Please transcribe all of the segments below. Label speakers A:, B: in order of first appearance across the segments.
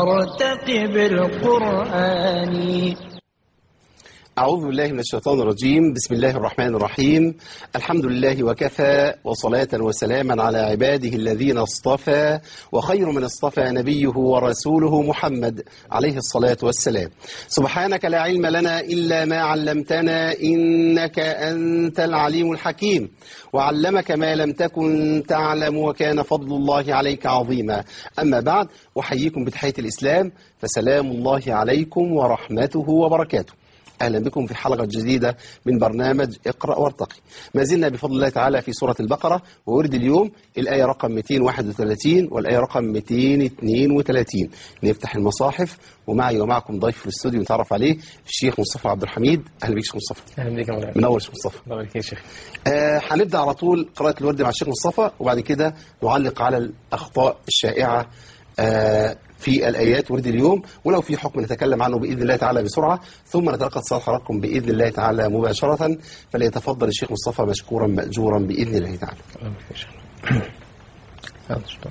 A: وارتقب القرآن
B: أعوذ بالله من الشيطان الرجيم بسم الله الرحمن الرحيم الحمد لله وكفى وصلاة وسلاما على عباده الذين اصطفى وخير من اصطفى نبيه ورسوله محمد عليه الصلاة والسلام سبحانك لا علم لنا إلا ما علمتنا إنك أنت العليم الحكيم وعلمك ما لم تكن تعلم وكان فضل الله عليك عظيما أما بعد أحييكم بتحية الإسلام فسلام الله عليكم ورحمته وبركاته أهلا بكم في حلقة جديدة من برنامج اقرأ وارتقي ما زلنا بفضل الله تعالى في سورة البقرة وورد اليوم الآية رقم 231 والآية رقم 232 نفتح المصاحف ومعي ومعكم ضيف في الاستوديو نتعرف عليه الشيخ مصطفى عبد الحميد أهلا بك شيخ مصطفى
C: اهلا بك يا مولانا
B: منور شيخ مصطفى
C: الله يبارك فيك يا شيخ
B: آه هنبدأ على طول قراءة الورد مع الشيخ مصطفى وبعد كده نعلق على الأخطاء الشائعة آه في الآيات ورد اليوم ولو في حكم نتكلم عنه بإذن الله تعالى بسرعة ثم نتلقى اتصال حضراتكم بإذن الله تعالى مباشرة فليتفضل الشيخ مصطفى مشكورا مأجورا بإذن الله تعالى
C: الله يبارك فيك يا شيخ حاضر، شكراً.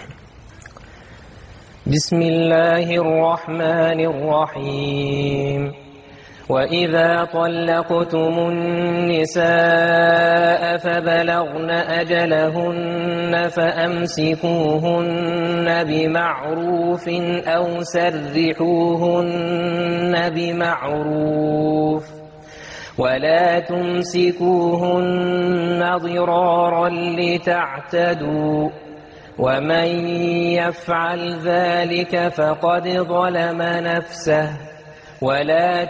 C: بسم الله الرحمن الرحيم وإذا طلقتم النساء فبلغن أجلهن فأمسكوهن بمعروف أو سرحوهن بمعروف ولا تمسكوهن ضرارا لتعتدوا ومن يفعل ذلك فقد ظلم نفسه ولا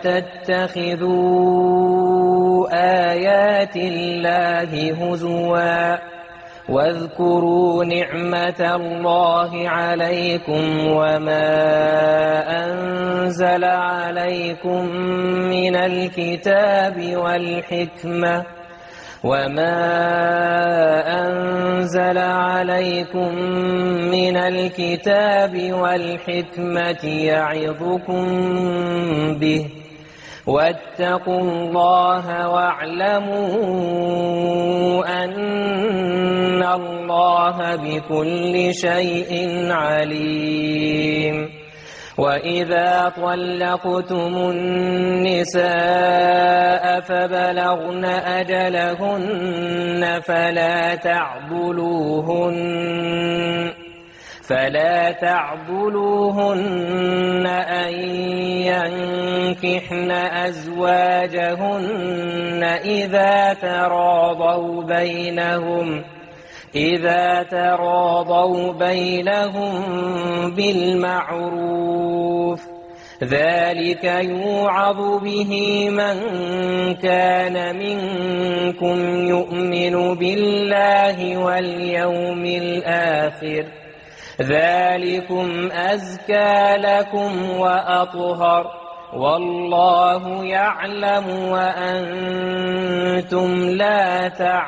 C: تتخذوا آيات الله هزوا واذكروا نعمة الله عليكم وما أنزل عليكم من الكتاب والحكمة وما أنزل عليكم من الكتاب والحكمة يعظكم به واتقوا الله واعلموا أن الله بكل شيء عليم وإذا طلقتم النساء فبلغن أجلهن فلا تعضلوهن فلا تعضلوهن أن ينكحن أزواجهن إذا تراضوا بينهم إذا تراضوا بينهم بالمعروف ذلك يوعظ به من كان منكم يؤمن بالله واليوم الآخر ذلكم أزكى لكم وأطهر والله يعلم وأنتم لا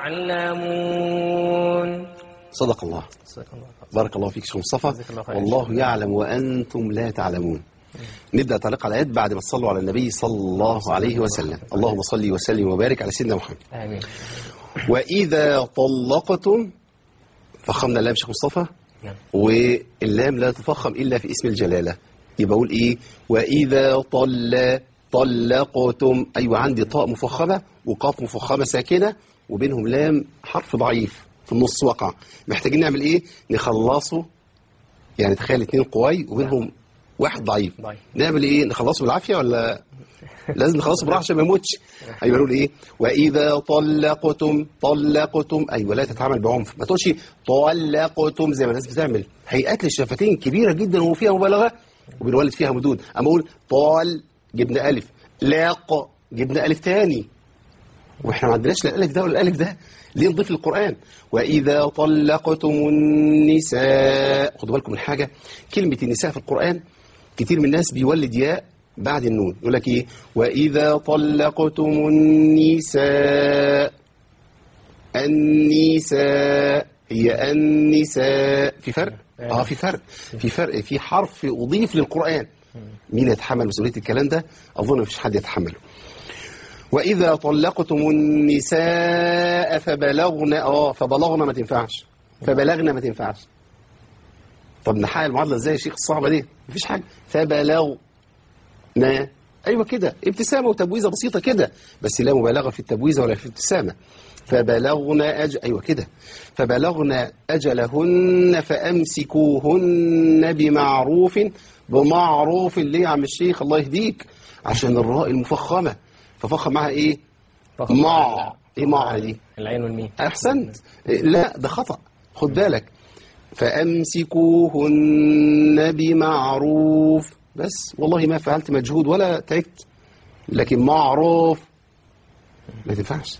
C: تعلمون
B: صدق الله بارك الله فيك شيخ مصطفى
C: جزاك الله خير.
B: والله يعلم وأنتم لا تعلمون نبدأ تعليق على الآيات بعد ما تصلوا على النبي صلى الله عليه وسلم اللهم صل وسلم وبارك على سيدنا محمد
C: آمين
B: وإذا طلقتم فخمنا اللام شيخ مصطفى
C: نعم.
B: واللام لا تفخم إلا في اسم الجلالة يبقى أقول إيه وإذا طل طلقتم أيوة عندي طاء مفخمة وقاف مفخمة ساكنة وبينهم لام حرف ضعيف في النص وقع محتاجين نعمل إيه نخلصه يعني تخيل اتنين قواي وبينهم واحد ضعيف
C: ضعيف.
B: نعمل إيه نخلصه بالعافية ولا لازم نخلصه براحه عشان ما يموتش ايوه نقول ايه واذا طلقتم طلقتم ايوه لا تتعامل بعنف ما تقولش طلقتم زي ما الناس بتعمل هيئات للشفتين كبيره جدا وفيها مبالغه وبنولد فيها مدود اما اقول طال جبنا الف لاق جبنا الف تاني واحنا ما عندناش لا الالف ده ولا الالف ده ليه نضيف للقران واذا طلقتم النساء خدوا بالكم من حاجه كلمه النساء في القران كتير من الناس بيولد ياء بعد النون يقول لك ايه واذا طلقتم النساء النساء هي النساء في فرق اه في فرق في فرق في حرف اضيف للقران مين يتحمل مسؤوليه الكلام ده اظن مفيش حد يتحمله واذا طلقتم النساء فبلغن اه فبلغن ما تنفعش فبلغن ما تنفعش طب نحقق المعادله ازاي يا شيخ الصعبه دي مفيش حاجه فبلغ ما ايوه كده ابتسامه وتبويزه بسيطه كده بس لا مبالغه في التبويزه ولا في الابتسامه فبلغنا أج... ايوه كده فبلغنا اجلهن فامسكوهن بمعروف بمعروف ليه يا عم الشيخ الله يهديك عشان الراء المفخمه ففخم معها ايه
C: فخم.
B: مع ايه مع دي
C: العين والميم
B: احسنت لا ده خطا خد بالك فامسكوهن بمعروف بس والله ما فعلت مجهود ولا تعبت لكن معروف ما تنفعش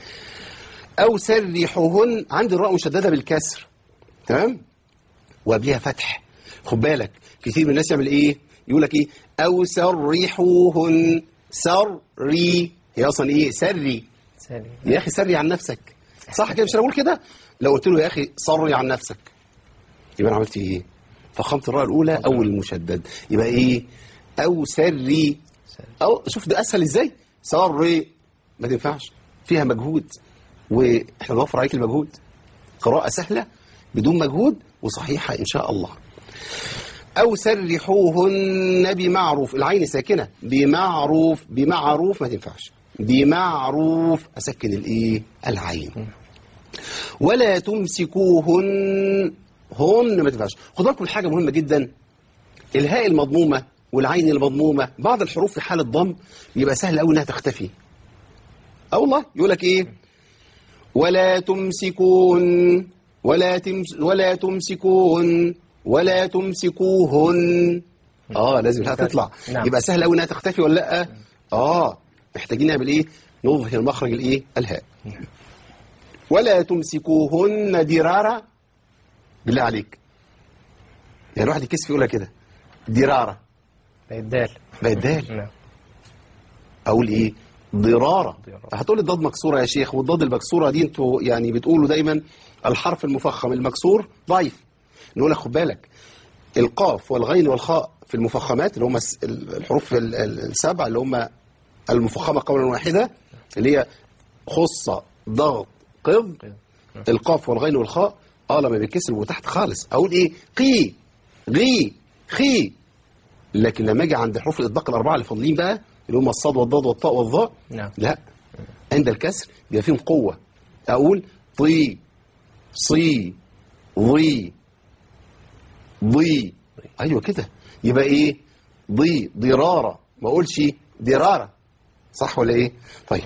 B: او سرحوهن عندي الراء مشدده بالكسر تمام وقبلها فتح خد بالك كتير من الناس يعمل ايه يقول لك ايه او سرحوهن سري هي اصلا ايه سري
C: سالي
B: يا اخي سري عن نفسك صح كده مش انا بقول كده لو قلت له يا اخي صري عن نفسك يبقى انا عملت ايه فخمت الراء الاولى او المشدد يبقى ايه او سري او شوف ده اسهل ازاي سري ما تنفعش فيها مجهود واحنا نوفر عليك المجهود قراءه سهله بدون مجهود وصحيحه ان شاء الله أو سرحوهن بمعروف العين ساكنة بمعروف بمعروف ما تنفعش بمعروف أسكن الإيه العين ولا تمسكوهن هن ما تنفعش خد بالكم الحاجة مهمة جدا الهاء المضمومة والعين المضمومة بعض الحروف في حالة ضم يبقى سهل قوي انها تختفي اه والله يقول لك ايه ولا تمسكون ولا تمس ولا تمسكون ولا تمسكوهن اه لازم الهاء تطلع
C: نعم.
B: يبقى سهل قوي انها تختفي ولا لا اه محتاجين نعمل ايه نظهر مخرج الايه الهاء ولا تمسكوهن درارا بالله عليك يعني الواحد يكسف يقولها كده درارة
C: بقت دال
B: بقت دال
C: نعم
B: اقول ايه ضرارة
C: ضرارة.
B: هتقول الضاد مكسورة يا شيخ والضاد المكسورة دي انتوا يعني بتقولوا دايما الحرف المفخم المكسور ضعيف نقول لك خد بالك القاف والغين والخاء في المفخمات اللي هم الس- الحروف ال- ال- السبع اللي هم المفخمة قولا واحدة اللي هي خصة ضغط قض القاف والغين والخاء اه لما بيتكسر وتحت خالص اقول ايه قي غي خي لكن لما اجي عند حروف الاطباق الاربعه اللي فاضلين بقى اللي هم الصاد والضاد والطاء والظاء
C: نعم
B: لا عند الكسر بيبقى فيهم قوه اقول طي صي ضي ضي ايوه كده يبقى ايه ضي ضراره ما اقولش دراره صح ولا ايه طيب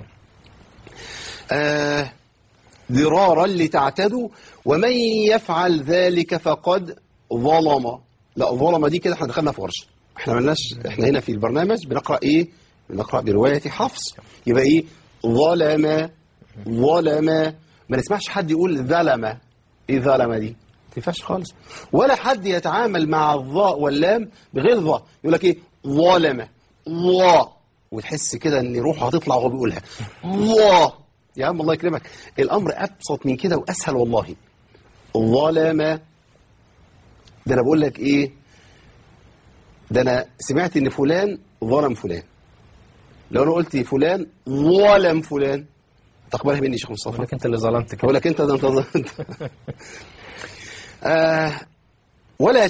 B: آه ضرارا لتعتدوا ومن يفعل ذلك فقد ظلم لا ظلم دي كده احنا دخلنا في ورشه احنا ملناش احنا هنا في البرنامج بنقرا ايه بنقرا بروايه حفص يبقى ايه ظلم ظلم ما نسمعش حد يقول ظلم ايه ظلم دي ما تنفعش خالص ولا حد يتعامل مع الظاء واللام بغير ظاء يقول لك ايه ظلم ظا وتحس كده ان روحه هتطلع وهو بيقولها ظا يا عم الله يكرمك الامر ابسط من كده واسهل والله ظلم ده انا بقول لك ايه ده انا سمعت ان فلان ظلم فلان لو انا قلت فلان ظلم فلان تقبلها مني يا شيخ مصطفى
C: لك انت اللي ظلمت كده
B: اقول لك انت ده انت ظلمت آه ولا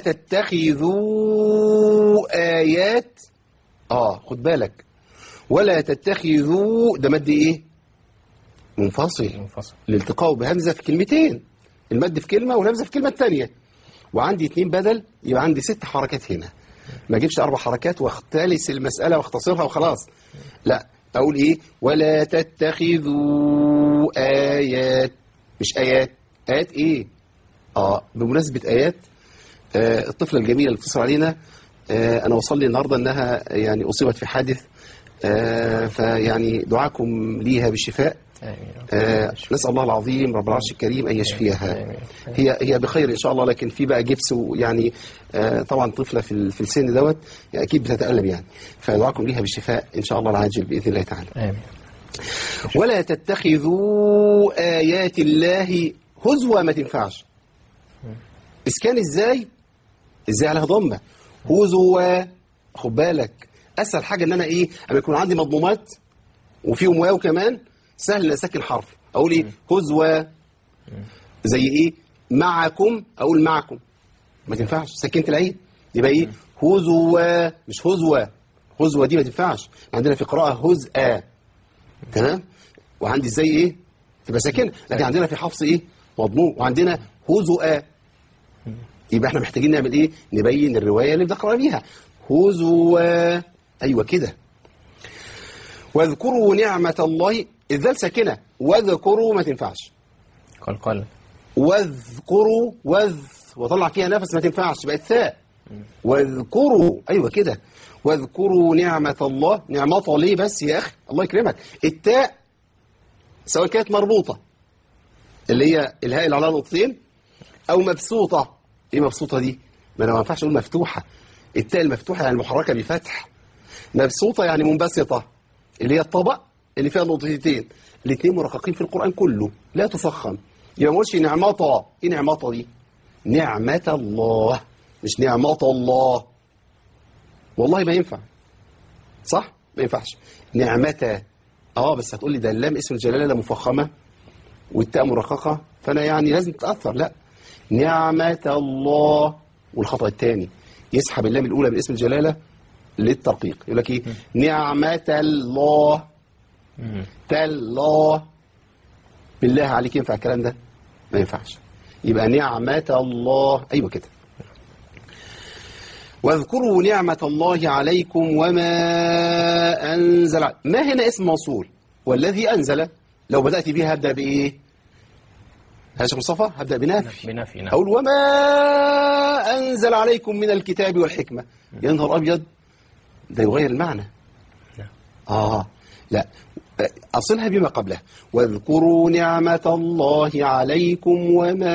B: تتخذوا ايات اه خد بالك ولا تتخذوا ده مد ايه منفصل
C: منفصل
B: الالتقاء بهمزة في كلمتين المد في كلمة والهمزة في كلمة تانية وعندي اتنين بدل يبقى عندي ست حركات هنا ما اجيبش اربع حركات واختلس المسألة واختصرها وخلاص لا اقول ايه ولا تتخذوا ايات مش ايات ايات ايه اه بمناسبة ايات آه الطفلة الجميلة اللي اتصل علينا آه انا وصل لي النهاردة انها يعني اصيبت في حادث آه فيعني دعاكم ليها بالشفاء
C: آمين.
B: آه نسأل الله العظيم رب العرش الكريم أن يشفيها
C: آمين.
B: هي هي بخير إن شاء الله لكن في بقى جبس ويعني آه طبعا طفلة في ال- في السن دوت يعني أكيد بتتألم يعني فدعاكم ليها بالشفاء إن شاء الله العاجل بإذن الله تعالى
C: آمين
B: ولا تتخذوا آيات الله هزوا ما تنفعش إسكان إزاي إزاي عليها ضمة هزوا خد بالك أسهل حاجة إن أنا إيه أما يكون عندي مضمومات وفيهم واو كمان سهل ان اسكن حرف اقول ايه هزوا زي ايه معكم اقول معكم ما تنفعش سكنت العين يبقى ايه هزوا مش هزوا هزوا دي ما تنفعش عندنا في قراءة هزءا تمام وعندي ازاي ايه تبقى ساكنه لكن عندنا في حفص ايه مضموم وعندنا هزؤا يبقى احنا محتاجين نعمل ايه نبين الروايه اللي بنقرا بيها هزوا ايوه كده واذكروا نعمه الله الذال ساكنه واذكروا ما تنفعش
C: قلقلة
B: واذكروا وذ وطلع فيها نفس ما تنفعش بقت ثاء واذكروا ايوه كده واذكروا نعمة الله نعمة ليه بس يا اخي الله يكرمك التاء سواء كانت مربوطة اللي هي الهاء اللي عليها نقطتين او مبسوطة ايه مبسوطة دي ما انا ما ينفعش اقول مفتوحة التاء المفتوحة يعني محركة بفتح مبسوطة يعني منبسطة اللي هي الطبق اللي فيها نقطتين الاثنين مرققين في القرآن كله لا تفخم يبقى ما اقولش نعمة ايه نعمة دي نعمة الله مش نعمة الله والله ما ينفع صح ما ينفعش نعمة اه بس هتقول لي ده اللام اسم الجلالة لا مفخمة والتاء مرققة فانا يعني لازم تتأثر لا نعمة الله والخطأ الثاني يسحب اللام الأولى من اسم الجلالة للترقيق يقول لك ايه نعمة الله
C: مم.
B: تالله بالله عليك ينفع الكلام ده ما ينفعش يبقى نعمة الله أيوة كده واذكروا نعمة الله عليكم وما أنزل ع- ما هنا اسم موصول والذي أنزل لو بدأت بيه هبدأ بإيه يا شيخ مصطفى هبدأ بنافي
C: بنفي نعم
B: أقول وما أنزل عليكم من الكتاب والحكمة يا نهار أبيض ده يغير المعنى
C: نعم.
B: آه لا أصلها بما قبلها واذكروا نعمة الله عليكم وما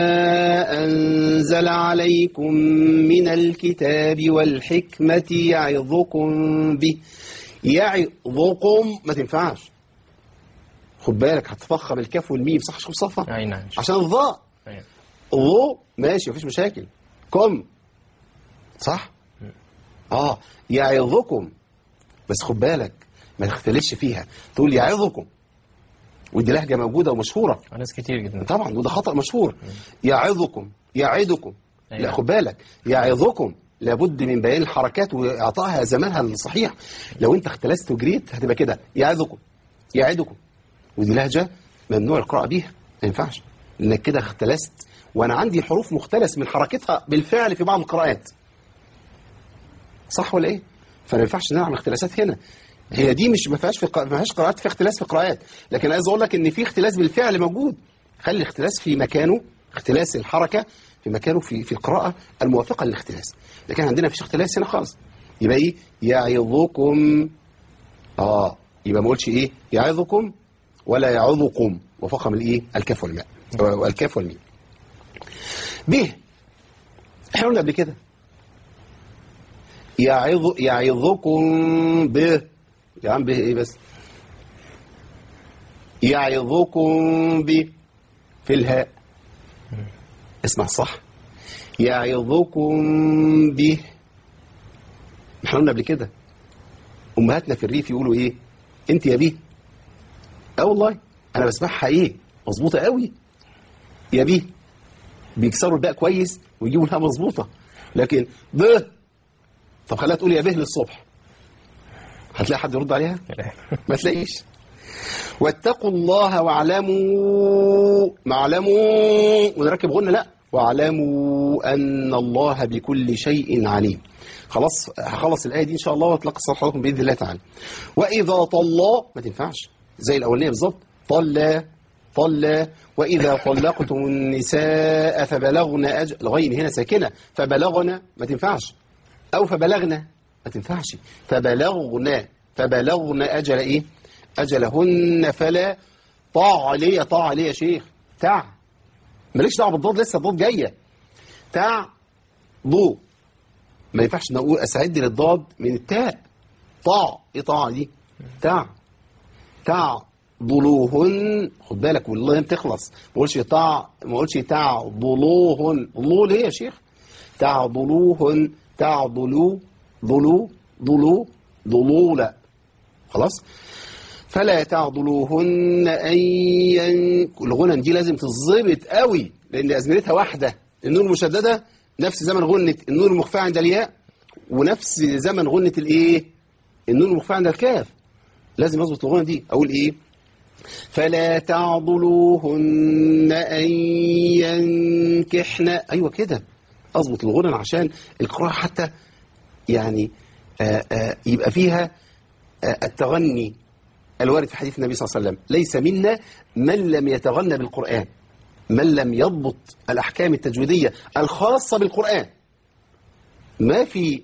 B: أنزل عليكم من الكتاب والحكمة يعظكم به يعظكم ما تنفعش خد بالك هتفخم الكاف والميم صح شوف صفة
C: أي نعم
B: عشان الظاء
C: أي.
B: ظو ماشي مفيش مشاكل كم صح اه يعظكم بس خد بالك ما تختلفش فيها تقول يعظكم ودي لهجة موجودة ومشهورة
C: ناس كتير جدا
B: طبعا وده خطأ مشهور يعظكم يعدكم لا
C: أيوة.
B: خد بالك يعظكم لابد من بيان الحركات واعطائها زمانها الصحيح لو انت اختلست وجريت هتبقى كده يعظكم يعدكم ودي لهجة ممنوع القراءة بيها ما ينفعش انك كده اختلست وانا عندي حروف مختلس من حركتها بالفعل في بعض القراءات صح ولا ايه فما ينفعش نعمل اختلاسات هنا هي دي مش ما فيهاش في قا- ما فيهاش قراءات في اختلاس في قراءات لكن عايز اقول لك ان في اختلاس بالفعل موجود خلي الاختلاس في مكانه اختلاس الحركه في مكانه في في القراءه الموافقه للاختلاس لكن عندنا مفيش اختلاس هنا خالص يبقى ايه يعظكم اه يبقى ما اقولش ايه يعظكم ولا يعظكم وفخم الايه الكاف والماء والكاف والميم به احنا قلنا قبل كده يعظ يعظكم به يا عم به ايه بس يعظكم به في الهاء اسمع صح يعظكم به احنا قلنا قبل كده امهاتنا في الريف يقولوا ايه انت يا بيه اه والله انا بسمعها ايه مظبوطه قوي يا بيه بيكسروا الباء كويس ويجيبوا لها مظبوطه لكن به طب خليها تقول يا به للصبح هتلاقي حد يرد عليها ما تلاقيش واتقوا الله واعلموا ما اعلموا ونركب غنى لا واعلموا ان الله بكل شيء عليم خلاص هخلص الايه دي ان شاء الله واتلقى صلاح حضراتكم باذن الله تعالى واذا طلى ما تنفعش زي الاولانيه بالظبط طلى طلى واذا طلقتم النساء فبلغن اجل الغين هنا ساكنه فبلغن ما تنفعش أو فبلغنا ما تنفعش فبلغنا فبلغنا أجل إيه أجلهن فلا طاع ليه طاع ليه يا شيخ تع مالكش دعوه بالضاد لسه الضاد جايه تع ضو ما ينفعش نقول اسعد للضاد من التاء طاع ايه طاع دي تع تع ضلوهن خد بالك والله تخلص ما قولش تع ما قولش تع ضلوهن ضلو ليه يا شيخ تعضلوهن تعضلوا ضلو ضلو ضلولا خلاص فلا تعضلوهن أن ين... الغنن دي لازم تتظبط قوي لأن أزمنتها واحدة النون المشددة نفس زمن غنة النون المخفى عند الياء ونفس زمن غنة الايه النون المخفى عند الكاف لازم اظبط الغنة دي اقول ايه فلا تعضلوهن ان ينكحن ايوه كده اظبط الغنى عشان القراءة حتى يعني آآ آآ يبقى فيها آآ التغني الوارد في حديث النبي صلى الله عليه وسلم ليس منا من لم يتغنى بالقرآن من لم يضبط الأحكام التجويدية الخاصة بالقرآن ما في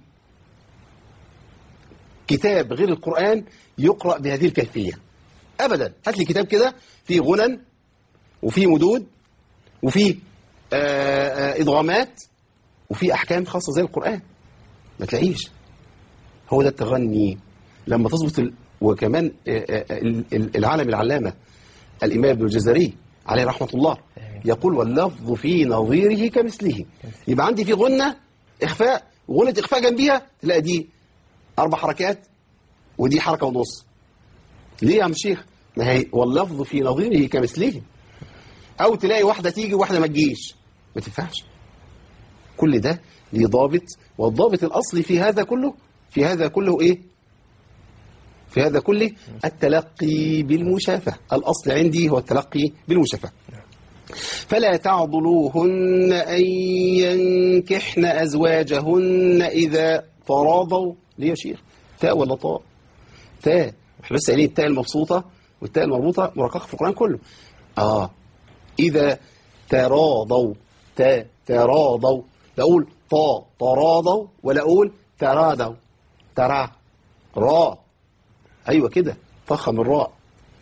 B: كتاب غير القرآن يقرأ بهذه الكيفية أبدا هات لي كتاب كده فيه غنن وفيه مدود وفيه آآ آآ إضغامات وفيه أحكام خاصة زي القرآن ما تلاقيش هو ده التغني لما تظبط ال... وكمان آآ آآ ال- ال- العالم العلامة الإمام ابن الجزري عليه رحمة الله يقول واللفظ في نظيره كمثله يبقى عندي في غنة إخفاء غنة إخفاء جنبيها تلاقي دي أربع حركات ودي حركة ونص ليه يا عم الشيخ ما هي واللفظ في نظيره كمثله أو تلاقي واحدة تيجي وواحدة ما تجيش ما تنفعش كل ده ليه ضابط والضابط الأصلي في هذا كله في هذا كله إيه في هذا كله التلقي بالمشافة الأصل عندي هو التلقي بالمشافة فلا تعضلوهن أن ينكحن أزواجهن إذا تراضوا ليه يا شيخ تاء ولا طاء تاء احنا لسه قايلين التاء المبسوطة والتاء المربوطة مرققة في القرآن كله آه إذا تراضوا تا تراضوا لا أقول طا تراضوا ولا أقول تراضوا ترى را أيوة كده فخم الراء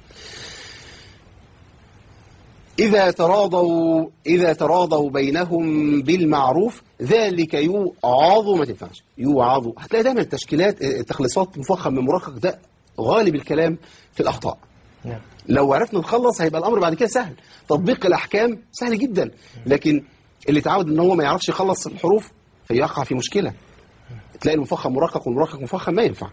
B: إذا تراضوا إذا تراضوا بينهم بالمعروف ذلك يوعظ ما تنفعش يوعظ هتلاقي دايما التشكيلات التخليصات مفخم من مرقق ده غالب الكلام في الأخطاء
C: نعم
B: لو عرفنا نخلص هيبقى الأمر بعد كده سهل تطبيق الأحكام سهل جدا لكن اللي تعود ان هو ما يعرفش يخلص الحروف فيقع في مشكلة تلاقي المفخم مرقق والمرقق مفخم ما ينفع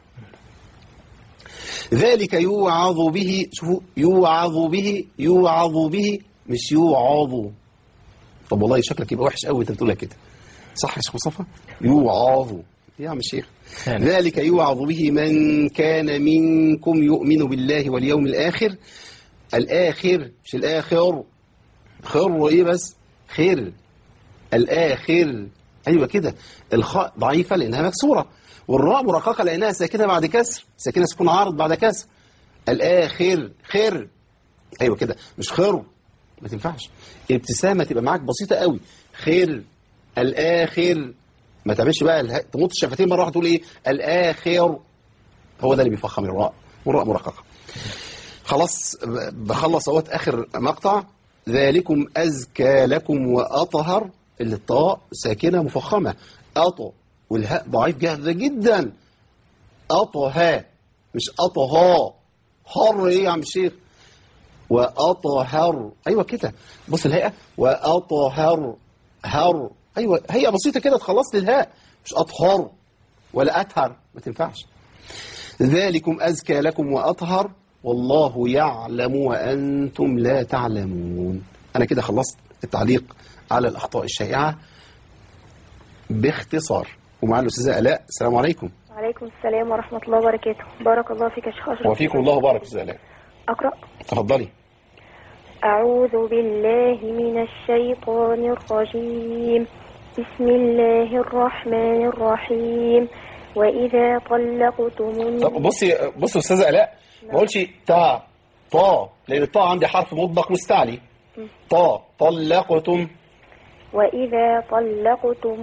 B: ذلك يوعظ به شوفوا يوعظ به يوعظ به مش يوعظ طب والله شكلك يبقى وحش قوي انت بتقولها كده صح يا شيخ مصطفى يوعظ يا عم الشيخ
C: فعلا.
B: ذلك يوعظ به من كان منكم يؤمن بالله واليوم الآخر الآخر مش الآخر خر ايه بس خير الآخر أيوة كده الخاء ضعيفة لأنها مكسورة والراء مرققة لأنها ساكنة بعد كسر ساكنة سكون عارض بعد كسر الآخر خير أيوة كده مش خير ما تنفعش الابتسامة تبقى معاك بسيطة قوي خير الآخر ما تعملش بقى اله... تمط الشفتين مرة واحدة تقول إيه الآخر هو ده اللي بيفخم الراء والراء مرققة خلاص ب- بخلص اهوت اخر مقطع ذلكم ازكى لكم واطهر اللي الطاء ساكنه مفخمه اطو والهاء ضعيف جدا جدا اطها مش اطها هر ايه يا عم الشيخ واطهر ايوه كده بص الهيئه واطهر هر ايوه هي بسيطه كده تخلص لي الهاء مش اطهر ولا اطهر ما تنفعش ذلكم أزكى لكم وأطهر والله يعلم وأنتم لا تعلمون أنا كده خلصت التعليق على الأخطاء الشائعة باختصار ومع الأستاذة آلاء السلام عليكم
D: وعليكم السلام ورحمة الله وبركاته بارك الله فيك يا شيخ أشرف
B: وفيكم الله وبارك أستاذة آلاء
D: أقرأ
B: تفضلي
D: أعوذ بالله من الشيطان الرجيم بسم الله الرحمن الرحيم وإذا طلقتم
B: طب
D: الن-
B: بصي بصي أستاذة آلاء ما قلتش تا طا لأن الطاء عندي حرف مطبق مستعلي طا طلقتم
D: وإذا طلقتم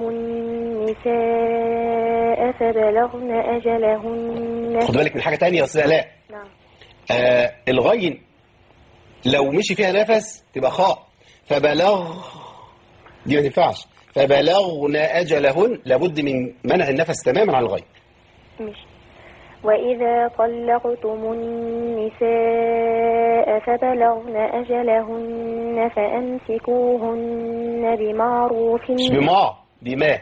D: النساء فبلغن أجلهن
B: خد بالك من حاجة تانية يا أستاذة آلاء
D: نعم
B: آه الغين لو مشي فيها نفس تبقى خاء فبلغ دي ما تنفعش فبلغن أجلهن لابد من منع النفس تماما عن الغين
D: مش وإذا طلقتم النساء فبلغن أجلهن فأمسكوهن بمعروف
B: مش بما بما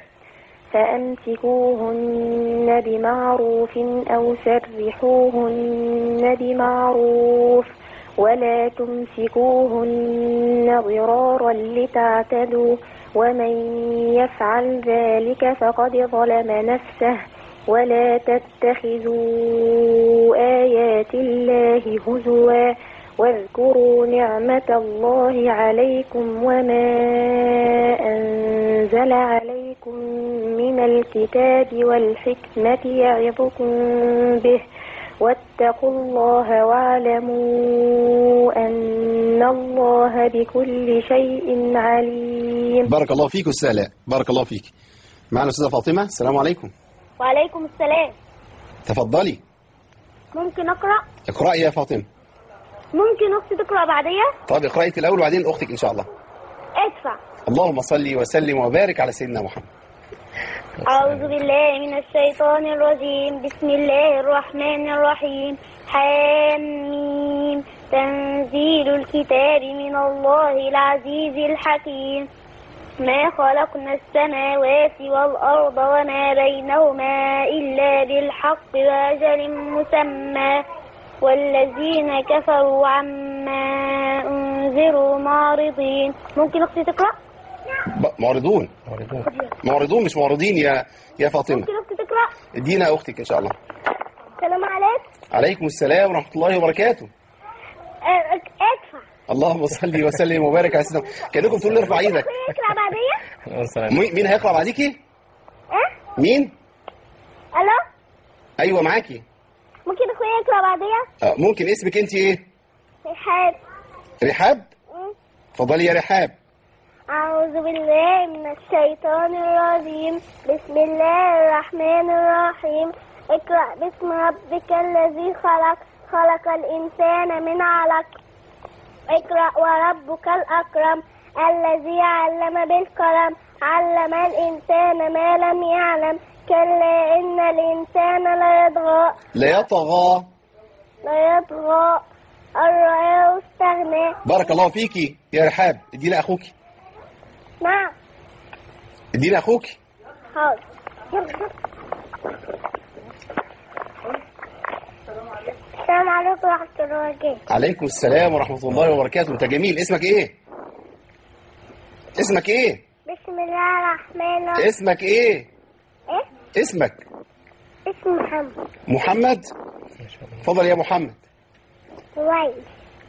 D: فأمسكوهن بمعروف أو سرحوهن بمعروف ولا تمسكوهن ضرارا لتعتدوا ومن يفعل ذلك فقد ظلم نفسه ولا تتخذوا آيات الله هزوا واذكروا نعمة الله عليكم وما أنزل عليكم من الكتاب والحكمة يعظكم به واتقوا الله واعلموا أن الله بكل شيء عليم
B: بارك الله فيك أستاذ آلاء بارك الله فيك معنا أستاذة فاطمة السلام عليكم
D: وعليكم السلام
B: تفضلي
D: ممكن أقرأ؟
B: اقرأي يا فاطمة
D: ممكن أختي تقرأ بعدية؟
B: طب اقرأي أنت الأول وبعدين أختك إن شاء الله
D: ادفع
B: اللهم صل وسلم وبارك على سيدنا محمد
D: أعوذ بالله من الشيطان الرجيم بسم الله الرحمن الرحيم حاميم تنزيل الكتاب من الله العزيز الحكيم ما خلقنا السماوات والأرض وما بينهما إلا بالحق وأجل مسمى والذين كفروا عما أنذروا معرضين ممكن أختي تقرأ؟
B: ب- معرضون
C: موردون
B: معرضون مش معرضين يا يا فاطمة
D: ممكن أختي تقرأ؟
B: ادينا أختك إن شاء الله
D: السلام عليكم
B: عليكم السلام ورحمة الله وبركاته
D: ادفع
B: اللهم صل وسلم وبارك على سيدنا كأنكم تقولوا لي ارفع ايدك
D: اقرا بعديه
C: والسلام
B: مي- مين هيقرأ بعديكي
D: اه
B: مين
D: الو
B: ايوه معاكي
D: ممكن اخويا يقرا بعديه
B: آه، ممكن اسمك انت ايه
D: رحاب
B: رحاب اتفضلي يا رحاب
D: أعوذ بالله من الشيطان الرجيم بسم الله الرحمن الرحيم اقرأ باسم ربك الذي خلق خلق الإنسان من علق اقرأ وربك الأكرم الذي علم بالقلم علم الإنسان ما لم يعلم كلا إن الإنسان ليطغى
B: لا يطغى
D: ليطغى أن رآه استغنى
B: بارك الله فيكي يا رحاب ادينا اخوكي
D: نعم
B: ادينا اخوكي
D: حاضر السلام عليكم ورحمة الله وبركاته
B: عليكم السلام ورحمة الله وبركاته انت جميل اسمك ايه اسمك ايه
D: بسم الله الرحمن الرحيم
B: اسمك ايه
D: ايه
B: اسمك
D: اسم محمد
B: محمد
C: ما شاء الله
B: اتفضل يا محمد
D: كويس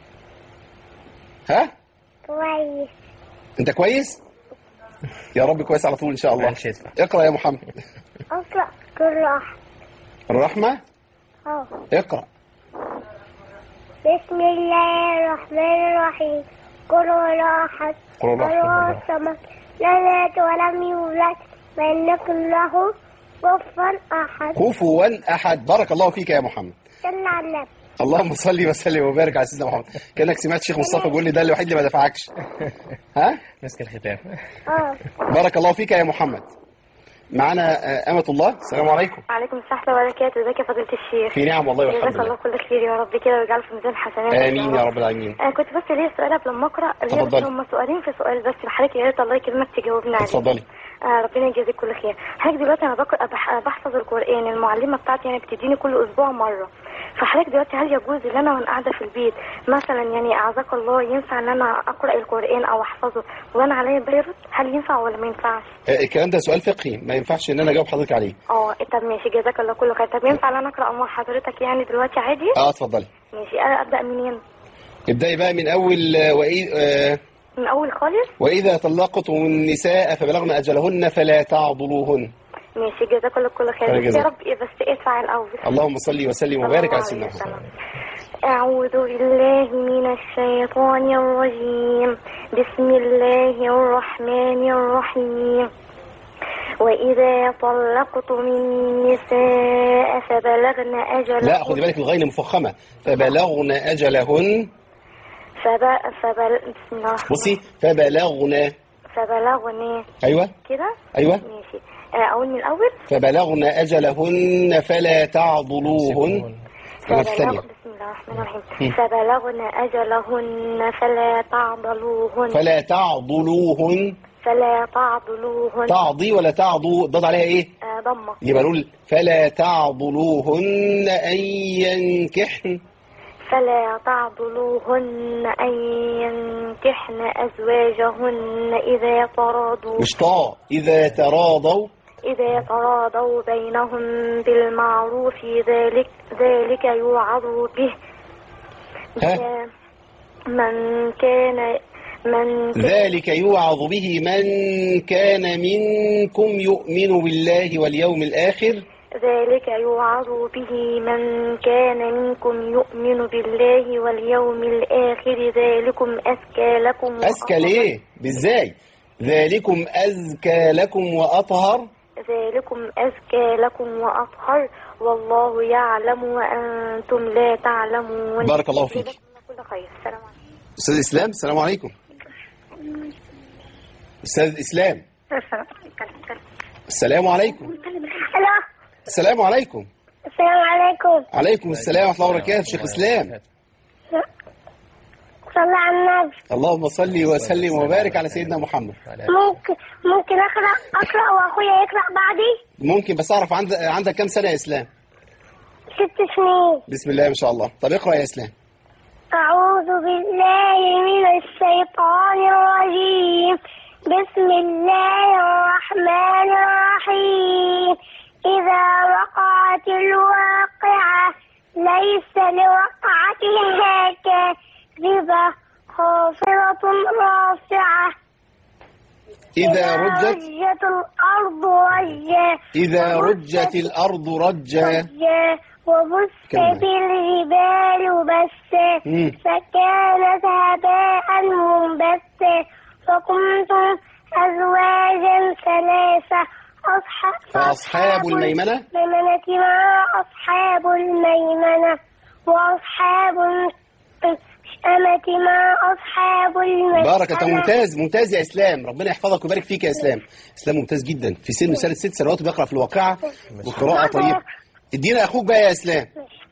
B: ها
D: كويس
B: انت كويس يا رب كويس على طول ان شاء الله
C: معلش ادفع
B: اقرا يا محمد
D: اقرأ كل واحد
B: الرحمة
D: اه
B: اقرا
D: بسم الله الرحمن الرحيم قل هو الله احد
B: قل هو الله أحد.
D: الله الصمد لم يلد ولم يولد ولم يكن له كفوا احد
B: كفوا احد بارك الله فيك يا محمد
D: صلى على النبي
B: اللهم صل وسلم وبارك على سيدنا محمد كانك سمعت شيخ مصطفى بيقول لي ده الوحيد اللي ما دفعكش ها
C: مسك الختام
D: اه
B: بارك الله فيك يا محمد معنا آه، أمة الله السلام عليكم
D: عليكم السلام وبركاته ازيك يا فضيلة الشيخ
B: في نعم والله
D: جزاك
B: والحمد
D: الله
B: لله
D: كل خير يا رب كده ويجعله في ميزان حسنات
B: آمين يا رب العالمين
D: انا كنت بس ليا سؤال قبل ما اقرا ليا بس
B: اتفضلي.
D: هم سؤالين في سؤال بس حضرتك يا ريت الله يكرمك تجاوبنا عليه
B: اتفضلي
D: آه ربنا يجازيك كل خير حضرتك دلوقتي انا بقرا بح- بحفظ القران المعلمه بتاعتي يعني بتديني كل اسبوع مره فحضرتك دلوقتي هل يجوز ان انا وانا قاعده في البيت مثلا يعني اعزك الله ينفع ان انا اقرا القران او احفظه وانا عليا بيرد هل ينفع ولا ما ينفعش
B: آه، الكلام ده سؤال فقهي ما ينفعش ان انا اجاوب حضرتك عليه
D: اه طب ماشي جزاك الله كل خير طب ينفع ان انا اقرا مع حضرتك يعني دلوقتي عادي
B: اه اتفضلي
D: ماشي انا ابدا منين
B: ابدأي بقى من اول آه، وإي- آه،
D: من اول خالص
B: واذا طلقتم النساء فبلغن اجلهن فلا تعضلوهن
D: ماشي جزاك الله كل خير
B: خير
D: بس يا
B: جزاك.
D: رب إيه بس ادفع الاول
B: اللهم صل وسلم وبارك على
D: صلى
B: سيدنا
D: الله عليه
B: محمد
D: وسلم. أعوذ بالله من الشيطان الرجيم بسم الله الرحمن الرحيم وإذا طلقتم النساء فبلغن أجلهن
B: لا خدي بالك الغين مفخمة فبلغن أجلهن
D: فب... فبل... بسم الله الرحمن
B: بصي فبلغن
D: فبلغن
B: أيوة
D: كده
B: أيوة
D: ماشي آه، أقول من الأول
B: فبلغن أجلهن فلا تعضلوهن الآية الثانية
D: بسم الله الرحمن الرحيم فبلغن أجلهن فلا تعضلوهن
B: فلا تعضلوهن
D: فلا تعضلوهن
B: تعضي ولا تعضو ضاد عليها إيه
D: آه، ضمة
B: يبقى نقول فلا تعضلوهن أن ينكحن
D: فلا تعضلوهن أن ينكحن أزواجهن إذا تراضوا
B: مش طاء إذا تراضوا
D: إذا تراضوا بينهم بالمعروف ذلك ذلك يوعظ به
B: ها؟
D: من كان من كان
B: ذلك يوعظ به من كان منكم يؤمن بالله واليوم الآخر
D: ذلك يوعظ به من كان منكم يؤمن بالله واليوم الآخر ذلكم أزكى لكم
B: أزكى
D: وأطهر.
B: ليه بالزاي ذلكم أزكى لكم وأطهر
D: ذلكم أزكى لكم وأطهر والله يعلم وأنتم لا تعلمون
B: بارك الله فيك.
D: جزاكم الله كل خير السلام عليكم
B: أستاذ إسلام السلام عليكم أستاذ إسلام السلام عليكم
D: الو
B: السلام عليكم
D: السلام عليكم
B: عليكم السلام ورحمة الله وبركاته شيخ إسلام
D: صلى على النبي
B: اللهم صل وسلم وبارك على سيدنا محمد
D: ممكن ممكن اقرا اقرا واخويا يقرا بعدي
B: ممكن بس أعرف عند... عندك كم سنة يا إسلام
D: ست سنين
B: بسم الله ما شاء الله طب اقرأ يا إسلام
D: أعوذ بالله من الشيطان الرجيم بسم الله الرحمن الرحيم إذا وقعت الواقعة ليس لوقعتها كاذبة خافضة رافعة
B: إذا رجت
D: رجت الأرض رجا
B: إذا رجت الأرض رجا
D: رجا وبست
B: كمل.
D: الجبال بسا
B: مم.
D: فكانت هباء منبثا فكنتم أزواجا ثلاثة أصحاب
B: فأصحاب الميمنة
D: الميمنة ما أصحاب الميمنة وأصحاب الشأمة ما أصحاب المشأمة
B: بارك انت ممتاز ممتاز يا اسلام ربنا يحفظك ويبارك فيك يا اسلام اسلام ممتاز جدا في سن ثلاث ست سنوات وبيقرا في الواقعه بقراءه طيبه ادينا اخوك بقى يا اسلام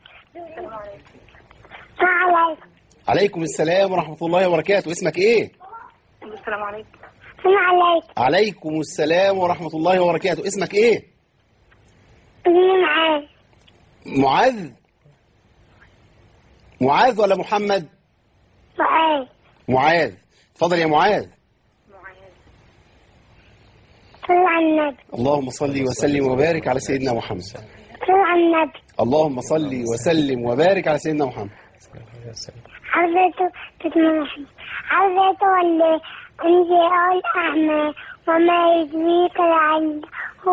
D: عليكم
B: عليكم السلام ورحمه الله وبركاته اسمك ايه
D: السلام عليكم عليكم
B: عليكم السلام ورحمه الله وبركاته اسمك ايه
D: مين معاك
B: معاذ معاذ ولا محمد
D: معاك
B: معاذ اتفضل يا معاذ
D: صل على النبي
B: اللهم صل وسلم وبارك على سيدنا محمد
D: صل على النبي
B: اللهم صل وسلم وبارك على سيدنا محمد
D: حضرته تتمنحني حضرته ولا أنت أول أعمى وما يدريك لعله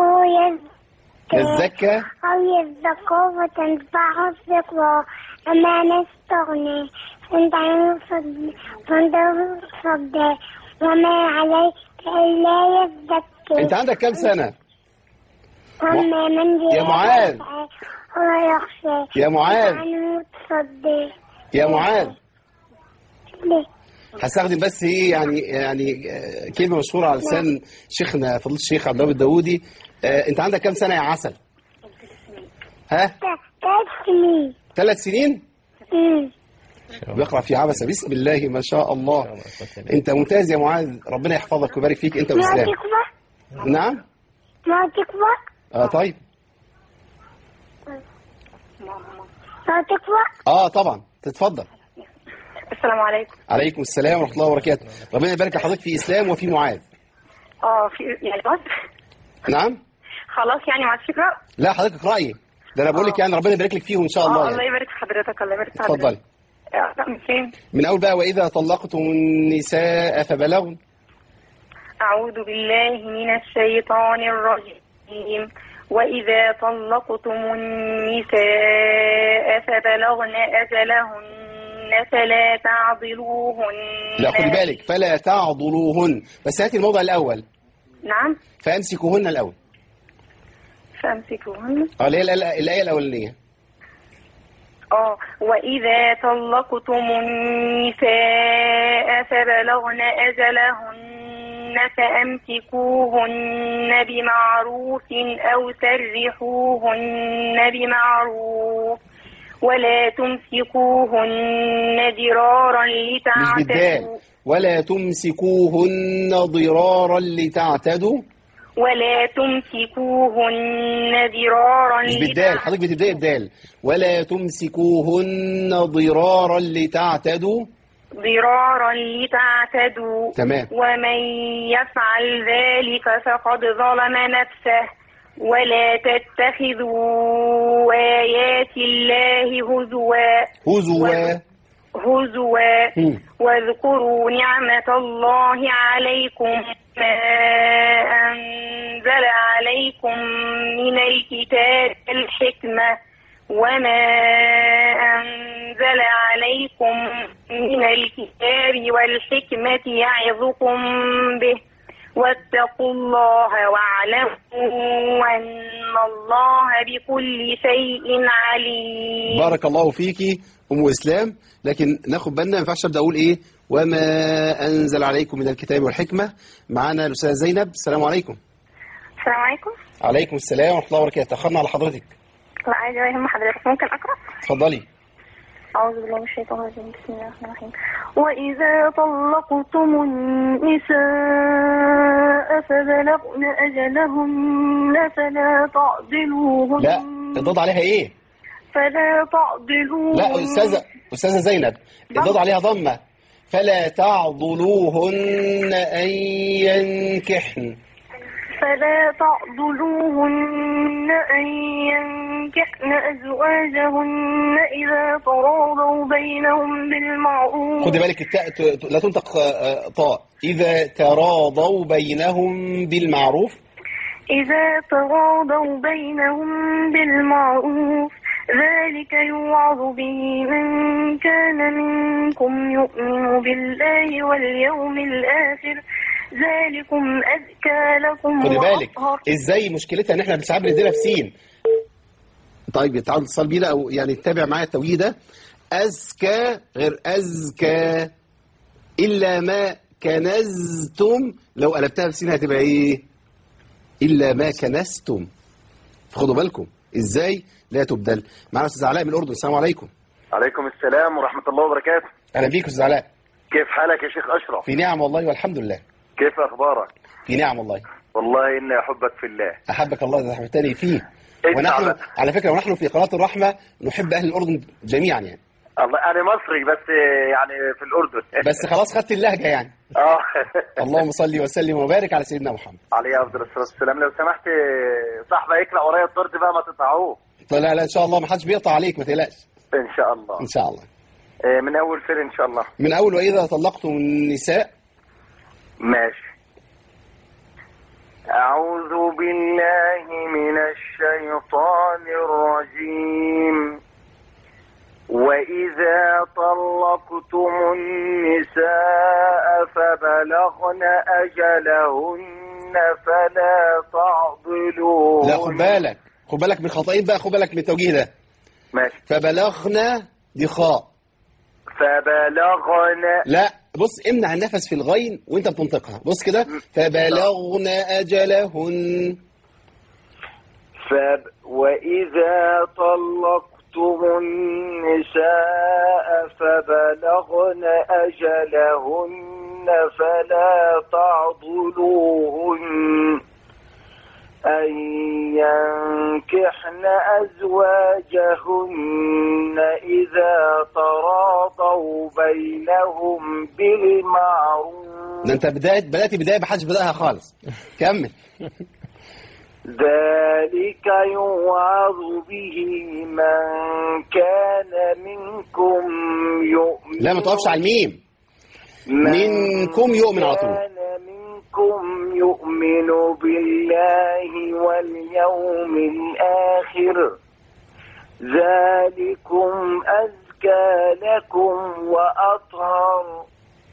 B: يزكى
D: أو يزكى فتنفعه الذكرى أما نستغني فأنت عن صد فأنت صد وما عليك إلا يزكى
B: انت عندك كام سنه
D: وما من
B: يا معاذ.
D: هو يخشى
B: يا معاذ
D: عنه تصدي
B: يا معاذ
D: ليه
B: هستخدم بس ايه يعني يعني آه، كلمه مشهوره على لسان شيخنا فضيله الشيخ عبد الوهاب الداوودي آه، انت عندك كام سنه يا عسل ها
D: ثلاث سنين
B: ثلاث سنين
D: أمم.
B: بيقرا في عبسه بسم الله ما شاء الله انت ممتاز يا معاذ ربنا يحفظك ويبارك فيك انت
D: ما
B: واسلام
D: تكبر
B: نعم
D: ما تكبر
B: اه طيب
D: ما تكبر
B: اه طبعا تتفضل
E: السلام عليكم
B: عليكم السلام ورحمه الله وبركاته ربنا يبارك لحضرتك في اسلام وفي معاذ
E: اه في يعني بس
B: نعم
E: خلاص يعني ما عادش يقرا
B: لا حضرتك رايي ده انا بقول لك يعني ربنا يبارك لك فيهم ان شاء الله
E: اه الله
B: يعني
E: يبارك في حضرتك الله يبارك في حضرتك
B: اتفضلي
E: اه من فين
B: من اول بقى واذا طلقتم النساء فبلغن
E: أعوذ بالله من الشيطان الرجيم وإذا طلقتم النساء فبلغن أجلهن فلا تعضلوهن
B: لا خدي بالك فلا تعضلوهن بس هاتي الموضع الاول
E: نعم
B: فامسكوهن الاول
E: فامسكوهن
B: اه اللي هي الآية- الايه الاولانيه
E: اه وإذا طلقتم النساء فبلغن أجلهن فأمسكوهن بمعروف أو سرحوهن بمعروف ولا تمسكوهن ضرارا
B: مش بالدال
E: لتعتدوا
B: ولا تمسكوهن ضرارا لتعتدوا
E: ولا تمسكوهن ضرارا
B: مش بالدال
E: لتع-
B: حضرتك بتبدأي بدال ولا تمسكوهن ضرارا لتعتدوا
E: ضرارا لتعتدوا
B: تمام
E: ومن يفعل ذلك فقد ظلم نفسه ولا تتخذوا آيات الله هزوا
B: هزوا
E: هزوا
B: مم.
E: واذكروا نعمة الله عليكم ما أنزل عليكم من الكتاب الحكمة وما أنزل عليكم من الكتاب والحكمة يعظكم به واتقوا الله واعلموا أن الله بكل شيء عليم
B: بارك الله فيكي ام اسلام لكن ناخد بالنا ما ينفعش ابدا اقول ايه وما انزل عليكم من الكتاب والحكمه معانا الاستاذه زينب السلام عليكم
D: السلام عليكم
B: عليكم السلام ورحمه الله وبركاته تاخرنا على حضرتك
D: لا عايزة يهم حضرتك ممكن أقرأ
B: اتفضلي
D: أعوذ بالله من الشيطان الرجيم بسم الله الرحمن الرحيم وإذا طلقتم النساء فبلغن أجلهن فلا تعضلوهن
B: لا الضاد عليها ايه
D: فلا تعضلوهن
B: لا استاذه استاذه زينب الضاد عليها ضمه فلا تعضلوهن ان ينكحن
D: فلا تعضلوهن أن ينكحن أزواجهن إذا تراضوا بينهم بالمعروف
B: خدي بالك التاء ت- ت- لا تنطق آه، طاء اذا تراضوا بينهم بالمعروف
D: إذا تراضوا بينهم بالمعروف ذلك يوعظ به من كان منكم يؤمن بالله واليوم الآخر ذلكم أزكى لكم
B: خدي بالك
D: وأطهر
B: ازاي مشكلتها ان احنا ساعات بندينا في سين طيب تعالوا اتصال بينا او يعني تتابع معايا التوجيه ده اذكى غير اذكى الا ما كنزتم لو قلبتها بسين هتبقى ايه الا ما كنستم خدوا بالكم ازاي لا تبدل معنا استاذ علاء من الاردن السلام عليكم
F: عليكم السلام ورحمة الله وبركاته
B: اهلا بيك استاذ علاء
F: كيف حالك يا شيخ أشرف
B: في نعم والله والحمد لله
F: كيف أخبارك
B: في نعم والله
F: والله إني أحبك في الله
B: احبك الله اذا احببتني فيه
F: إنت
B: ونحن
F: على-
B: على فكره ونحن في قناه الرحمه نحب اهل الاردن جميعا يعني
F: الله أنا مصري بس يعني في الأردن
B: بس خلاص خدت اللهجه يعني
F: آه
B: اللهم صل وسلم وبارك على سيدنا محمد
F: عليه أفضل الصلاة والسلام لو سمحت صاحبي يقرأ ورايا الطرد بقى ما تقطعوه
B: لا لا ان شاء الله ما حدش بيقطع عليك ما تقلقش
F: إن شاء الله
B: ان شاء الله
F: آه، من أول فين إن شاء الله
B: من اول واذا طلقتم النساء
F: ماشي أعوذ بالله من الشيطان الرجيم وإذا طلقتم النساء فبلغن أجلهن فلا تعضلوهن
B: لا خد بالك خد بالك من خطأين بقى خد بالك من التوجيه ده
F: ماشي
B: فبلغنا دي خاء
F: فبلغن
B: لا بص امنع النفس في الغين وانت بتنطقها بص كده فبلغنا اجلهن
F: فب وإذا طلقتم النساء فبلغن أجلهن فلا تعضلوهن أن ينكحن أزواجهن إذا تراضوا بينهم بالمعروف
B: ده انت بدايه بدات بدايه ما حدش بداها خالص كمل
F: ذلك يوعظ به من كان منكم يؤمن
B: لا ما تقفش على الميم
F: من
B: منكم يؤمن على طول.
F: كان منكم يؤمن بالله واليوم الآخر ذلكم أزكى لكم وأطهر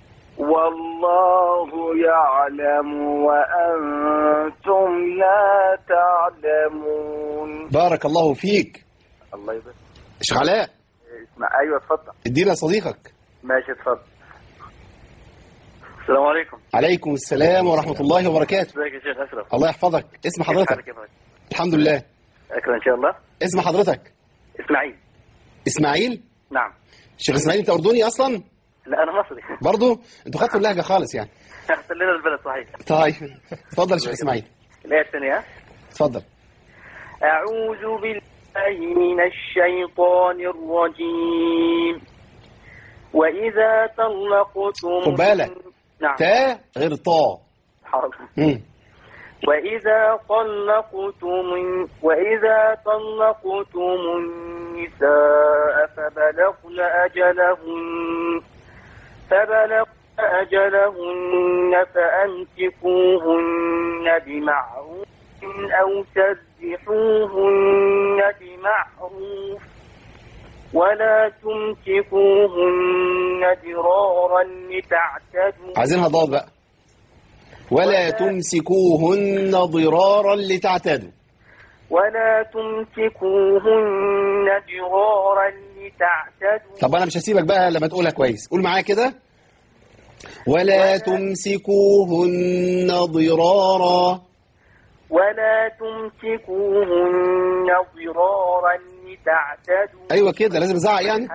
F: والله يعلم وأنتم لا تعلمون
B: بارك الله فيك
F: الله يبارك
B: شيخ علاء
F: اسمع أيوة اتفضل
B: ادينا صديقك
F: ماشي اتفضل السلام عليكم
B: عليكم السلام ورحمه الله وبركاته
F: ازيك يا شيخ أشرف
B: الله يحفظك اسم حضرتك الحمد لله
F: أكرم إن شاء الله
B: اسم حضرتك
F: إسماعيل
B: اسماعيل
F: نعم
B: شيخ اسماعيل انت اردني اصلا
F: لا أنا مصري
B: برضو انتوا خدتوا اللهجه خالص يعني
F: خلينا البلد صحيح
B: طيب اتفضل يا شيخ اسماعيل
F: الآية الثانية
B: اتفضل
F: أعوذ بالله من الشيطان الرجيم وإذا طلقتم
B: خد بالك.
F: نعم
B: تا غير طا
F: حاضر.
B: مم.
F: وإذا طلقتم وإذا طلقتم النساء فبلغن أجلهن فبلغن أجلهن فأمسكوهن بمعروف أو سرحوهن بمعروف ولا تمسكوهن ضرارا لتعتدوا
B: عايزينها ضاد بقى ولا تمسكوهن ضرارا لتعتدوا
F: ولا تمسكوهن ضرارا لتعتدوا
B: طب انا مش هسيبك بقى لما تقولها كويس قول معايا كده ولا تمسكوهن ضرارا
F: ولا تمسكوهن ضرارا لتعتدوا
B: ايوه كده لازم ازعق يعني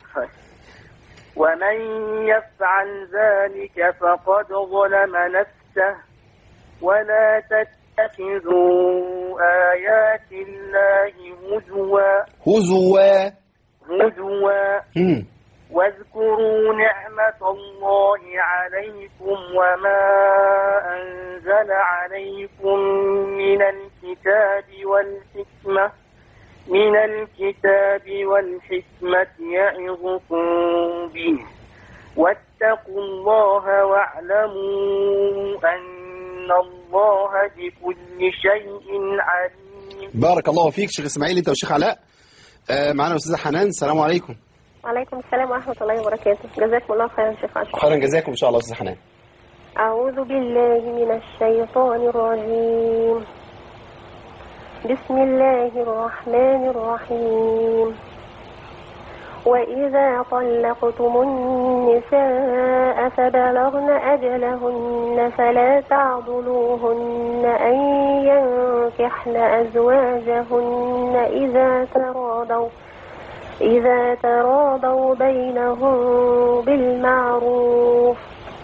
F: ومن يفعل ذلك فقد ظلم نفسه ولا تتخذوا آيات الله هزوا
B: هزوا
F: هزوا
B: مم.
F: واذكروا نعمة الله عليكم وما أنزل عليكم من الكتاب والحكمة من الكتاب والحكمة يعظكم به واتقوا الله واعلموا أن الله بكل شيء عليم
B: بارك الله فيك شيخ اسماعيل انت والشيخ علاء آه معانا استاذه حنان السلام عليكم
G: وعليكم السلام ورحمة الله وبركاته جزاكم الله خيرا شيخ عاشور
B: خيرا جزاكم ان شاء الله استاذه حنان
G: أعوذ بالله من الشيطان الرجيم بسم الله الرحمن الرحيم وإذا طلقتم النساء فبلغن أجلهن فلا تعضلوهن أن ينكحن أزواجهن إذا تراضوا إذا تراضوا بينهم بالمعروف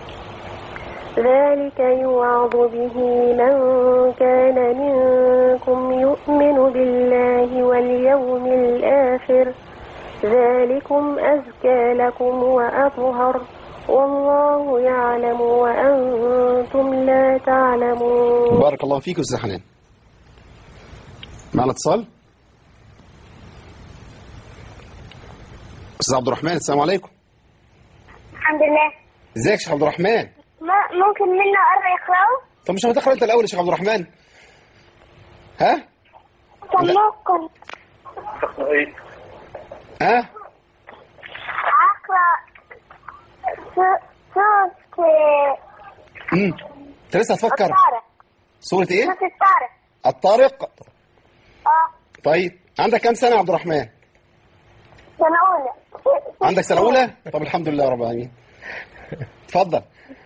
G: ذلك يوعظ به من كان منكم يؤمن بالله واليوم الآخر ذلكم أزكى لكم وأطهر والله يعلم وأنتم لا تعلمون
B: بارك الله فيك استاذه حنان معنا اتصال استاذ عبد الرحمن السلام عليكم
D: الحمد لله
B: ازيك يا شيخ عبد الرحمن
D: ما ممكن منا أقرأ يقرأوا
B: طب مش هتقرا انت الاول يا شيخ عبد الرحمن ها
D: طب
B: لا.
D: ممكن
B: ها
D: أقرأ سو- سورة
B: امم انت لسه هتفكر
D: الطارق
B: سوره ايه
D: سورة الطارق
B: الطارق
D: اه
B: طيب عندك كام سنه يا عبد الرحمن
D: سنة أولى
B: عندك سنه اولى طب الحمد لله رب العالمين اتفضل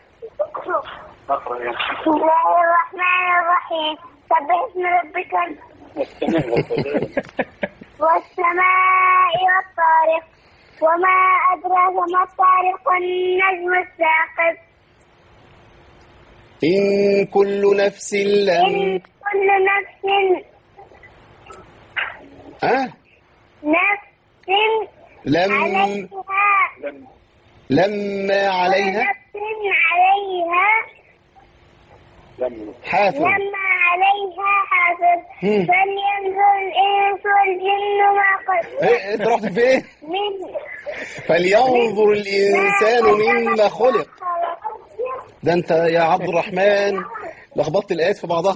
D: بسم الله الرحمن الرحيم سبح اسم ربك ال- والسماء والطارق وما أدراك ما الطارق النجم الثاقب
B: ان كل نفس
D: إن
B: لم
D: كل نفس
B: ها
D: نفس
B: لم
D: عليها
B: لما عليها
D: نفس عليها
B: حافظ
D: لما عليها حافظ
B: هم.
D: فلينظر الإنس والجن ما قد
B: إيه انت رحت فين
D: من
B: فلينظر الانسان مما خلق ده انت يا عبد الرحمن لخبطت الايات في بعضها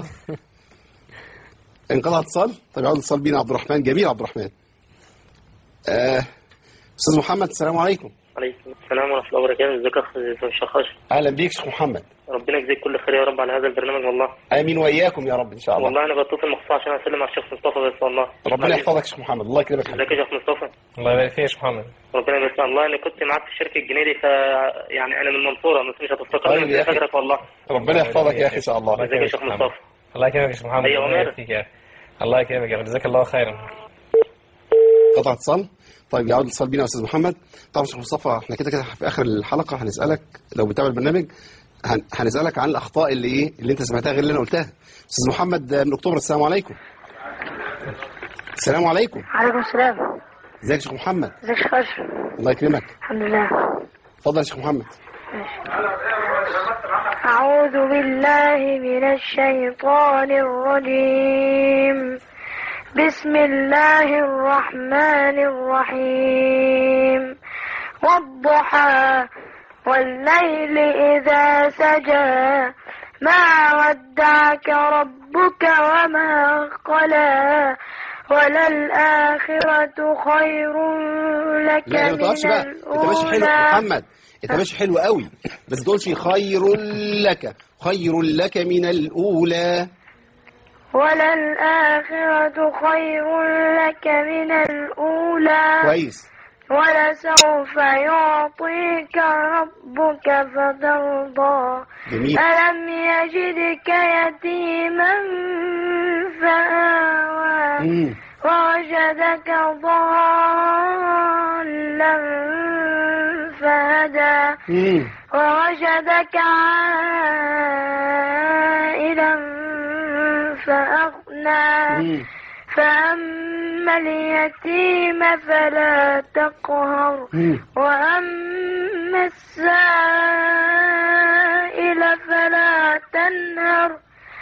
B: انقطع اتصال طب يعود اتصال بينا عبد الرحمن جميل عبد الرحمن آه، استاذ محمد السلام عليكم
H: عليكم السلام ورحمة الله وبركاته ازيك يا اخ الشخاش
B: اهلا بيك شيخ محمد
H: ربنا يجزيك كل خير يا رب على هذا البرنامج والله
B: امين واياكم يا رب ان شاء الله
H: والله انا بتصل مخصوص عشان اسلم على الشيخ مصطفى بس والله
B: ربنا يحفظك يا شيخ محمد الله يكرمك
H: ازيك يا شيخ مصطفى
C: الله يبارك فيك يا شيخ محمد
H: ربنا يبارك فيك. والله انا كنت معاك في الشركة الجنيدي ف يعني انا من المنصورة بس مش
B: طيب
H: هتفتكرني
B: يا
H: بس
B: أخي.
H: فاكرك والله
B: ربنا يحفظك يا اخي ان شاء الله
C: الله
H: ازيك يا
C: يكرمك
H: شيخ
C: يا محمد.
H: مصطفى
C: الله يكرمك يا شيخ محمد
H: أيوة،
C: الله
H: عمر.
C: يبارك فيك يا أخي. الله يكرمك يا أخي. جزاك الله خيرا
B: قطع اتصال طيب يعود الاتصال بينا يا استاذ محمد طبعا شيخ مصطفى احنا كده كده في اخر الحلقه هنسالك لو بتابع البرنامج هن- هنسالك عن الاخطاء اللي ايه اللي انت سمعتها غير اللي انا قلتها استاذ محمد من اكتوبر السلام عليكم السلام عليكم
D: عليكم السلام
B: ازيك يا شيخ محمد
D: ازيك يا شيخ أشرف
B: الله يكرمك
D: الحمد لله
B: اتفضل يا شيخ محمد
D: أعوذ بالله من الشيطان الرجيم بسم الله الرحمن الرحيم والضحى والليل إذا سجى ما ودعك ربك وما قلى وللآخرة خير لك
B: لا ما
D: من
B: تقفش بقى انت ماشي حلو
D: الأولى
B: محمد انت ماشي حلو قوي بس تقولش خير لك خير لك من الاولى
D: وللآخرة خير لك من الأولى
B: كويس
D: ولسوف يعطيك ربك فترضى
B: جميل
D: ألم يجدك يتيما فآوى
B: مم.
D: ووجدك ضالا فهدى
B: مم.
D: ووجدك عائلا فأغنى
B: مم.
D: فأما اليتيم فلا تقهر
B: مم.
D: وأما السائل فلا تنهر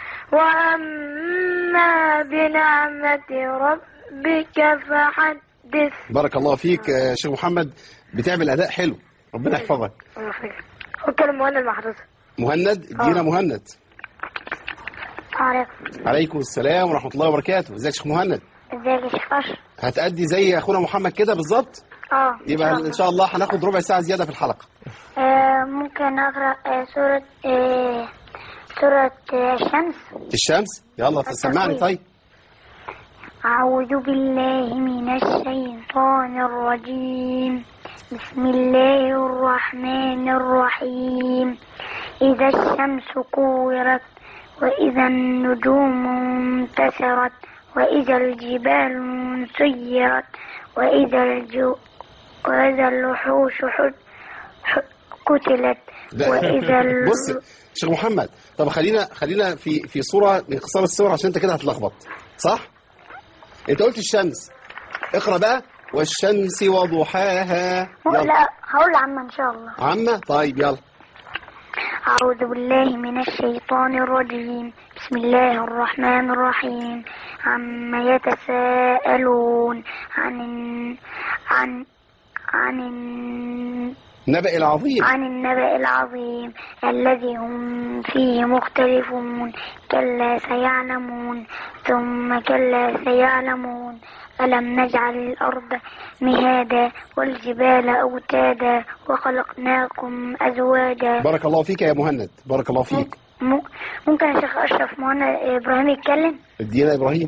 D: وأما بنعمة ربك فحدث
B: بارك الله فيك يا شيخ محمد بتعمل اداء حلو ربنا يحفظك
D: وكلم مهند مع حضرتك
B: مهند ادينا
D: آه.
B: مهند
D: عليكم
B: عليكم السلام ورحمه الله وبركاته ازيك يا شيخ مهند
D: ازيك يا شيخ أشرف
B: هتأدي زي اخونا محمد كده بالظبط
D: اه
B: يبقى ان شاء الله هناخد ربع ساعه زياده في الحلقه
D: آه ممكن أقرأ آه سورة آه سورة آه الشمس
B: الشمس يلا سمعني طيب
D: أعوذ بالله من الشيطان الرجيم بسم الله الرحمن الرحيم إذا الشمس كورت وإذا النجوم انتثرت وإذا الجبال سيرت وإذا الجو وإذا الوحوش حد حد قتلت
B: لا.
D: وإذا ال...
B: بص شيخ محمد طب خلينا خلينا في في صوره من قصار الصور عشان انت كده هتلخبط صح انت قلت الشمس اقرا بقى والشمس وضحاها يلا
D: لا هقول عما إن شاء الله
B: عمه طيب يلا
D: أعوذ بالله من الشيطان الرجيم بسم الله الرحمن الرحيم عما يتساءلون عن عن عن
B: نبأ العظيم
D: عن النبأ العظيم الذي هم فيه مختلفون كلا سيعلمون ثم كلا سيعلمون ألم نجعل الأرض مهادا والجبال أوتادا وخلقناكم أزواجا
B: بارك الله فيك يا مهند بارك الله فيك
D: م- ممكن يا شيخ أشرف مهند إبراهيم يتكلم
B: ادينا يا ابراهيم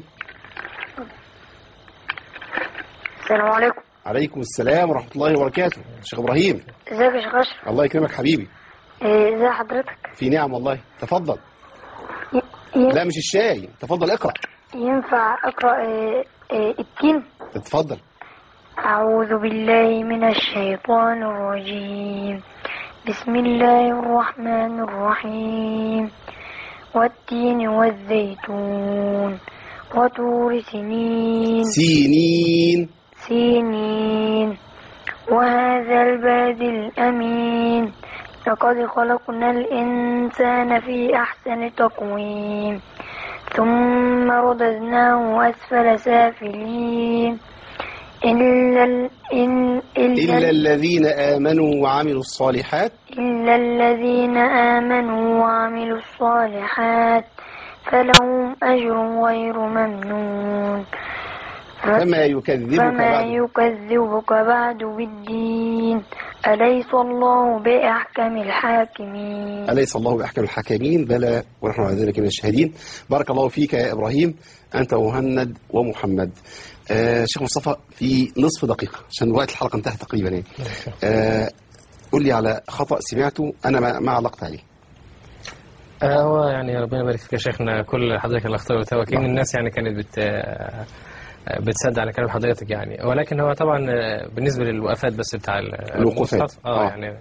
D: السلام عليكم
B: عليكم السلام ورحمه الله وبركاته شيخ ابراهيم
D: ازيك يا شيخ أشرف
B: الله يكرمك حبيبي
D: إيه، ازي حضرتك
B: في نعم والله تفضل
D: ي- ي-
B: لا مش الشاي تفضل اقرا
D: ينفع أقرأ إيه، إيه، التين
B: اتفضل
D: أعوذ بالله من الشيطان الرجيم بسم الله الرحمن الرحيم والتين والزيتون وطور سنين
B: سينين
D: سنين وهذا البلد الأمين لقد خلقنا الإنسان في أحسن تقويم ثم رددناه أسفل سافلين إلا ال- إن إلا,
B: إلا الذين آمنوا وعملوا الصالحات
D: إلا الذين آمنوا وعملوا الصالحات فلهم أجر غير ممنون
B: فما يكذبك
D: فما
B: بعد
D: يكذبك بعد بالدين أليس الله بأحكم الحاكمين
B: أليس الله بأحكم الحاكمين بلى ونحن على ذلك من الشاهدين بارك الله فيك يا إبراهيم أنت ومهند ومحمد آه شيخ مصطفى في نصف دقيقة عشان وقت الحلقة انتهى تقريبا يعني آه قول لي على خطأ سمعته أنا ما, ما علقت عليه
C: آه، هو يعني ربنا يبارك فيك يا شيخنا كل حضرتك الاخطاء والتوى كأن الناس يعني كانت بت آه، بتصدق على كلام حضرتك يعني ولكن هو طبعا آه، بالنسبه للوقفات بس بتاع ال-
B: الوقوفات.
C: المصحف، اه
B: آه.
C: يعني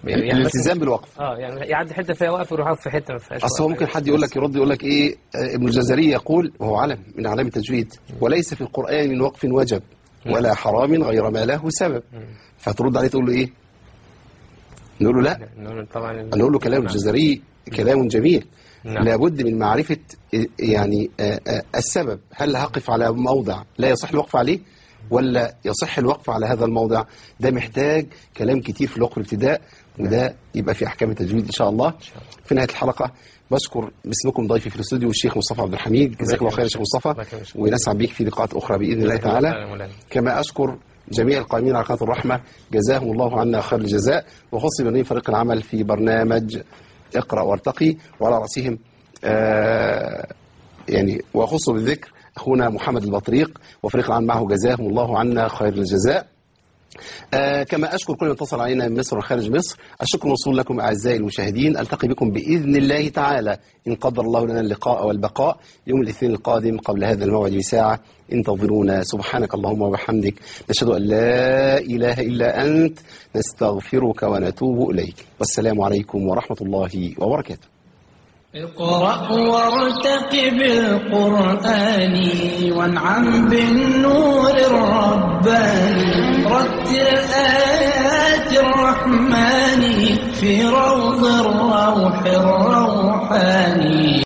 C: يعني
B: الالتزام بالوقف
C: اه يعني يعدي حته فيها وقف ويروح يقف في حته ما فيهاش
B: اصل هو
C: وقف.
B: ممكن حد يقول لك يرد يقول لك ايه آه، ابن الجزري يقول وهو علم من اعلام التجويد وليس في القران من وقف وجب ولا حرام غير ما له سبب فترد عليه تقول له ايه نقول له لا
C: إنه طبعا
B: نقول له كلام
C: نعم.
B: الجزري كلام جميل
C: نعم.
B: لابد من معرفة آه، يعني آه، آه، السبب هل هقف على موضع لا يصح الوقف عليه ولا يصح الوقف على هذا الموضع ده محتاج كلام كتير في الوقف الابتداء وده يبقى في أحكام التجويد إن شاء الله في نهاية الحلقة بشكر باسمكم ضيفي في الاستوديو الشيخ مصطفى عبد الحميد جزاك الله خير يا شيخ مصطفى
C: الله يكرمك.
B: ونسعد بيك في لقاءات أخرى بإذن الله تعالى
C: يا مولانا.
B: كما أشكر جميع القائمين على قناة الرحمة جزاهم الله عنا خير الجزاء وخص بني فريق العمل في برنامج اقرأ وارتقي وعلى رأسهم آه يعني وأخص بالذكر أخونا محمد البطريق وفريق العمل معه جزاهم الله عنا خير الجزاء آه كما أشكر كل من اتصل علينا من مصر وخارج مصر الشكر موصول لكم أعزائي المشاهدين ألتقي بكم بإذن الله تعالى إن قدر الله لنا اللقاء والبقاء يوم الاثنين القادم قبل هذا الموعد بساعة انتظرونا سبحانك اللهم وبحمدك نشهد أن لا إله إلا أنت نستغفرك ونتوب إليك والسلام عليكم ورحمة الله وبركاته
A: اقرأ وارتقب القرآن وانعم بالنور الرباني رتل آيات الرحمن في روض الروض